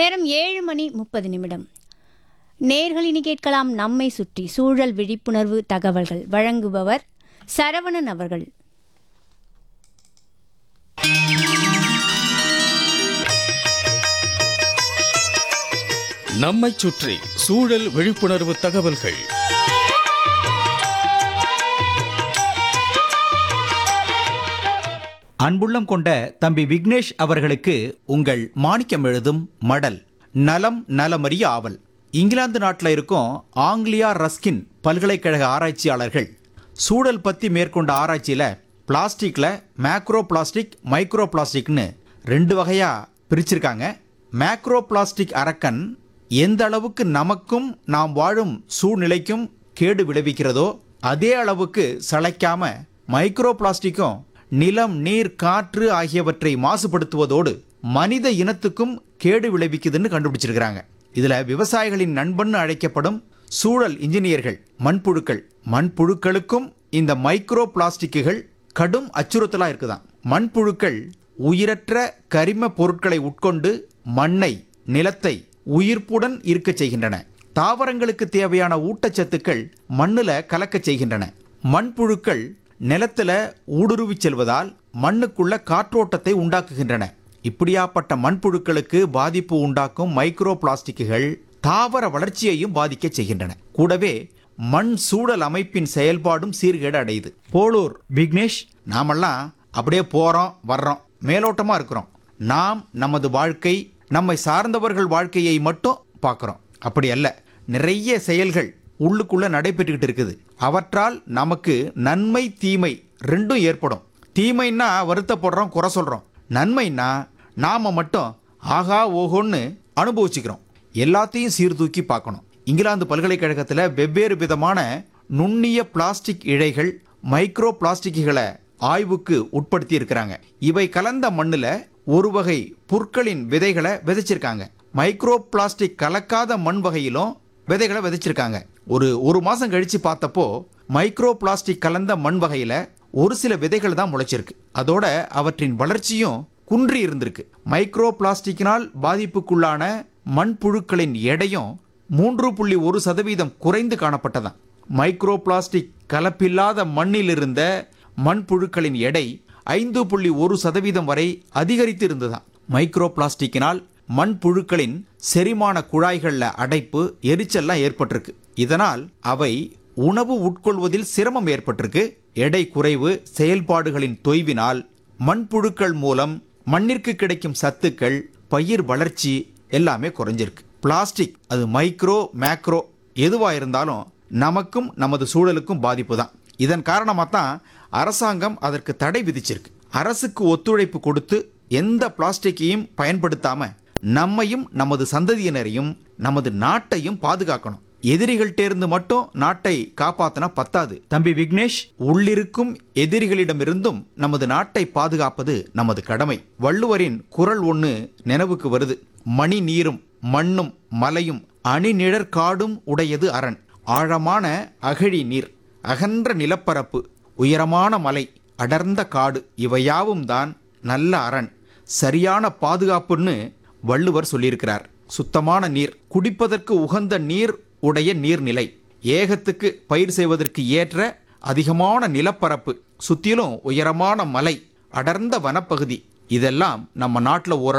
நேரம் ஏழு மணி முப்பது நிமிடம் நேர்கள் இனி கேட்கலாம் நம்மை சுற்றி சூழல் விழிப்புணர்வு தகவல்கள் வழங்குபவர் சரவணன் அவர்கள் நம்மைச் சுற்றி சூழல் விழிப்புணர்வு தகவல்கள் அன்புள்ளம் கொண்ட தம்பி விக்னேஷ் அவர்களுக்கு உங்கள் மாணிக்கம் எழுதும் மடல் நலம் நலமறிய ஆவல் இங்கிலாந்து நாட்டில் இருக்கும் ஆங்கிலியா ரஸ்கின் பல்கலைக்கழக ஆராய்ச்சியாளர்கள் சூழல் பற்றி மேற்கொண்ட ஆராய்ச்சியில் பிளாஸ்டிக்கில் மேக்ரோ பிளாஸ்டிக் மைக்ரோ பிளாஸ்டிக்னு ரெண்டு வகையாக பிரிச்சிருக்காங்க மேக்ரோ பிளாஸ்டிக் அரக்கன் எந்த அளவுக்கு நமக்கும் நாம் வாழும் சூழ்நிலைக்கும் கேடு விளைவிக்கிறதோ அதே அளவுக்கு சளைக்காம மைக்ரோ பிளாஸ்டிக்கும் நிலம் நீர் காற்று ஆகியவற்றை மாசுபடுத்துவதோடு மனித இனத்துக்கும் கேடு விளைவிக்குதுன்னு கண்டுபிடிச்சிருக்கிறாங்க இதுல விவசாயிகளின் நண்பன் அழைக்கப்படும் சூழல் இன்ஜினியர்கள் மண்புழுக்கள் மண்புழுக்களுக்கும் இந்த மைக்ரோ பிளாஸ்டிக்குகள் கடும் அச்சுறுத்தலா இருக்குதாம் மண்புழுக்கள் உயிரற்ற கரிம பொருட்களை உட்கொண்டு மண்ணை நிலத்தை உயிர்ப்புடன் இருக்கச் செய்கின்றன தாவரங்களுக்கு தேவையான ஊட்டச்சத்துக்கள் மண்ணுல கலக்கச் செய்கின்றன மண்புழுக்கள் நிலத்துல ஊடுருவிச் செல்வதால் மண்ணுக்குள்ள காற்றோட்டத்தை உண்டாக்குகின்றன இப்படியாப்பட்ட மண்புழுக்களுக்கு பாதிப்பு உண்டாக்கும் மைக்ரோ பிளாஸ்டிக்குகள் தாவர வளர்ச்சியையும் பாதிக்க செய்கின்றன கூடவே மண் சூழல் அமைப்பின் செயல்பாடும் சீர்கேடு அடையுது போலூர் விக்னேஷ் நாமெல்லாம் அப்படியே போறோம் வர்றோம் மேலோட்டமா இருக்கிறோம் நாம் நமது வாழ்க்கை நம்மை சார்ந்தவர்கள் வாழ்க்கையை மட்டும் பார்க்குறோம் அப்படி அல்ல நிறைய செயல்கள் உள்ளுக்குள்ள நடைபெற்றுக்கிட்டு இருக்குது அவற்றால் நமக்கு நன்மை தீமை ரெண்டும் ஏற்படும் தீமைன்னா வருத்தப்படுறோம் குறை சொல்றோம் நன்மைன்னா நாம மட்டும் ஆகா ஓஹோன்னு அனுபவிச்சுக்கிறோம் எல்லாத்தையும் சீர்தூக்கி பார்க்கணும் இங்கிலாந்து பல்கலைக்கழகத்தில் வெவ்வேறு விதமான நுண்ணிய பிளாஸ்டிக் இழைகள் மைக்ரோ பிளாஸ்டிக்குகளை ஆய்வுக்கு உட்படுத்தி இருக்கிறாங்க இவை கலந்த மண்ணுல ஒரு வகை புற்களின் விதைகளை விதைச்சிருக்காங்க மைக்ரோ பிளாஸ்டிக் கலக்காத மண் வகையிலும் விதைகளை விதைச்சிருக்காங்க ஒரு ஒரு மாசம் கழிச்சு பார்த்தப்போ மைக்ரோ பிளாஸ்டிக் கலந்த மண் வகையில ஒரு சில விதைகள் தான் முளைச்சிருக்கு அதோட அவற்றின் வளர்ச்சியும் குன்றி இருந்திருக்கு மைக்ரோ பிளாஸ்டிக்கினால் பாதிப்புக்குள்ளான மண்புழுக்களின் எடையும் மூன்று புள்ளி ஒரு சதவீதம் குறைந்து காணப்பட்டதாம் மைக்ரோ பிளாஸ்டிக் கலப்பில்லாத மண்ணில் இருந்த மண்புழுக்களின் எடை ஐந்து புள்ளி ஒரு சதவீதம் வரை அதிகரித்து இருந்ததாம் மைக்ரோ பிளாஸ்டிக்கினால் மண்புழுக்களின் செரிமான குழாய்கள்ல அடைப்பு எரிச்சல்லாம் ஏற்பட்டிருக்கு இதனால் அவை உணவு உட்கொள்வதில் சிரமம் ஏற்பட்டிருக்கு எடை குறைவு செயல்பாடுகளின் தொய்வினால் மண்புழுக்கள் மூலம் மண்ணிற்கு கிடைக்கும் சத்துக்கள் பயிர் வளர்ச்சி எல்லாமே குறைஞ்சிருக்கு பிளாஸ்டிக் அது மைக்ரோ மேக்ரோ எதுவா இருந்தாலும் நமக்கும் நமது சூழலுக்கும் பாதிப்பு தான் இதன் காரணமாக தான் அரசாங்கம் அதற்கு தடை விதிச்சிருக்கு அரசுக்கு ஒத்துழைப்பு கொடுத்து எந்த பிளாஸ்டிக்கையும் பயன்படுத்தாம நம்மையும் நமது சந்ததியினரையும் நமது நாட்டையும் பாதுகாக்கணும் எதிரிகள்கிட்ட மட்டும் நாட்டை காப்பாத்தினா பத்தாது தம்பி விக்னேஷ் உள்ளிருக்கும் எதிரிகளிடமிருந்தும் நமது நாட்டை பாதுகாப்பது நமது கடமை வள்ளுவரின் குரல் ஒன்று நினைவுக்கு வருது மணி நீரும் மண்ணும் மலையும் அணிநிழற் காடும் உடையது அரண் ஆழமான அகழி நீர் அகன்ற நிலப்பரப்பு உயரமான மலை அடர்ந்த காடு இவையாவும் தான் நல்ல அரண் சரியான பாதுகாப்புன்னு வள்ளுவர் சொல்லியிருக்கிறார் சுத்தமான நீர் குடிப்பதற்கு உகந்த நீர் உடைய நீர்நிலை ஏகத்துக்கு பயிர் செய்வதற்கு ஏற்ற அதிகமான நிலப்பரப்பு சுத்திலும் உயரமான மலை அடர்ந்த வனப்பகுதி இதெல்லாம் நம்ம நாட்டில் ஓரளவு